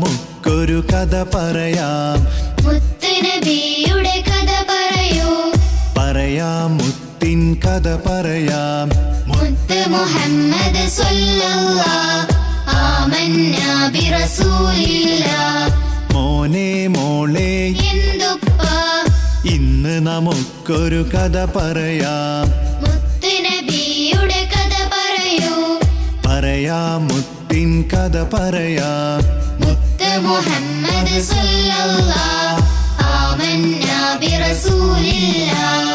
നമുക്കൊരു കഥ പറയാം മുത്തുനബിയുടെ കഥ പറയൂ പറയാം മുത്തിൻ കഥ പറയാം മുത്ത് മുഹമ്മദ് സ്വല്ലല്ലാഹ് ആമന്നാ ബിറസൂലില്ലാഹ് മോനെ മോളെ എന്തുപ്പ ഇന്ന് നമുക്കൊരു കഥ പറയാം മുത്തുനബിയുടെ കഥ പറയൂ പറയാം മുത്തിൻ കഥ പറയാം മുത്ത് മുഹമ്മദ് സ്വല്ലല്ലാഹ് ആമന്നാ ബിറസൂലില്ലാഹ്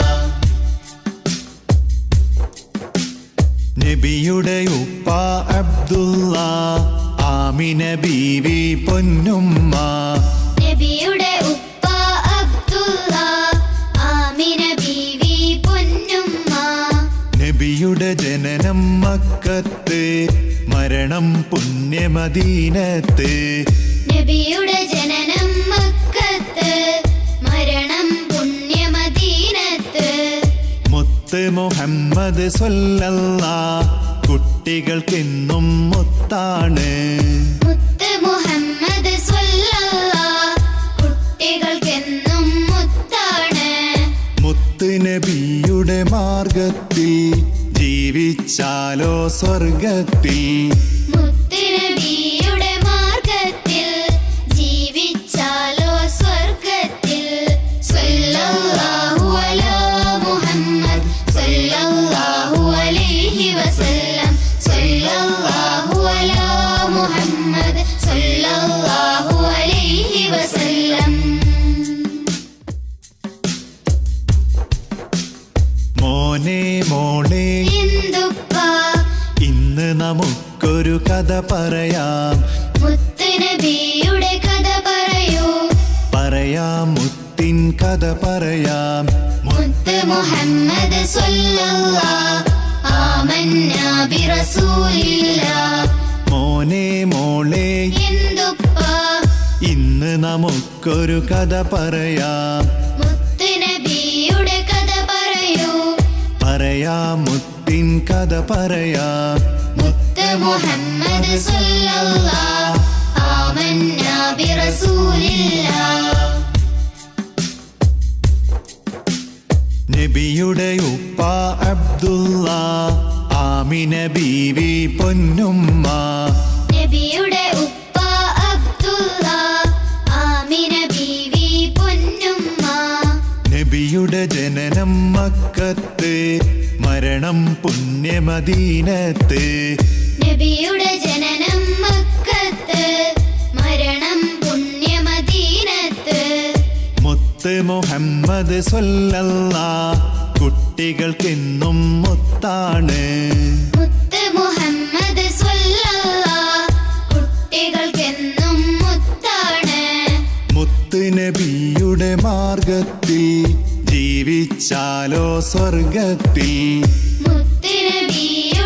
നബിയുടെ ഉപ്പ അബ്ദുള്ള ആമിന ബീവി പൊന്നുമ്മ നബിയുടെ ഉപ്പ അബ്ദുള്ള ആമിന ബീവി പൊന്നുമ്മ നബിയുടെ ജനനം മക്കത്ത് മരണം പുണ്യമദീനത്ത് നബിയുടെ ജനനം മക്കത്ത് മരണം പുണ്യമദീനത്ത് മുത്ത് മുഹമ്മദ് സ്വല്ലല്ല കുട്ടികൾക്കെന്നും മുത്താണ് മുത്ത് മുഹമ്മദ് സ്വല്ലല്ലാഹ് കുട്ടികൾക്കെന്നും മുത്താണ് മുത്ത് നബിയുടെ മാർഗത്തിൽ ജീവിച്ചാലോ സ്വർഗത്തിൽ മുത്ത് നബിയുടെ മാർഗത്തിൽ ജീവിച്ചാലോ സ്വർഗത്തിൽ സ്വല്ലല്ലാഹു അലാ മുഹമ്മദ് സ്വല്ലല്ലാഹു അലൈഹി വസല്ലം സ്വല്ലല്ലാഹു അലാ മുഹമ്മദ് സ്വല്ലല്ലാഹു അലൈഹി വസല്ലം മോനെ മോളെ എന്തുപ്പ ഇന്ന് നമുക്കൊരു കഥ പറയാം മുത്ത് നബിയുടെ കഥ പറയൂ പറയാം മുത്തിൻ കഥ പറയാം മുത്ത് മുഹമ്മദ് സ്വല്ലല്ലാഹ് ആമന്നാ ബിറസൂലില്ലാഹ് മോനെ മോളെ എന്തുപ്പ ഇന്ന് നമുക്കൊരു കഥ പറയാം മുത്ത് നബിയുടെ കഥ പറയൂ പറയാം മുത്തിൻ കഥ പറയാം മുത്ത് മുഹമ്മദ് സ്വല്ലല്ലാഹ് ആമന്നാ ബിറസൂലില്ലാഹ് നബിയുടെ ഉപ്പ അബ്ദുള്ള ആമിന ബീവി പൊന്നുമ്മ നബിയുടെ ഉപ്പ അബ്ദുള്ള ആമിന ബീവി പൊന്നുമ്മ നബിയുടെ ജനനം മക്കത്ത് മരണം പുണ്യമദീനത്ത് നബിയുടെ ജനനം മക്കത്ത് മരണം പുണ്യമദീനത്ത് മുത്ത് മുഹമ്മദ് സ്വല്ലല്ല കുട്ടികൾക്കെന്നും മുത്താണ് മുത്ത് മുഹമ്മദ് സ്വല്ലല്ലാഹ് കുട്ടികൾക്കെന്നും മുത്താണ് മുത്ത് നബിയുടെ മാർഗത്തിൽ ജീവിച്ചാലോ സ്വർഗത്തിൽ മുത്ത് നബിയുടെ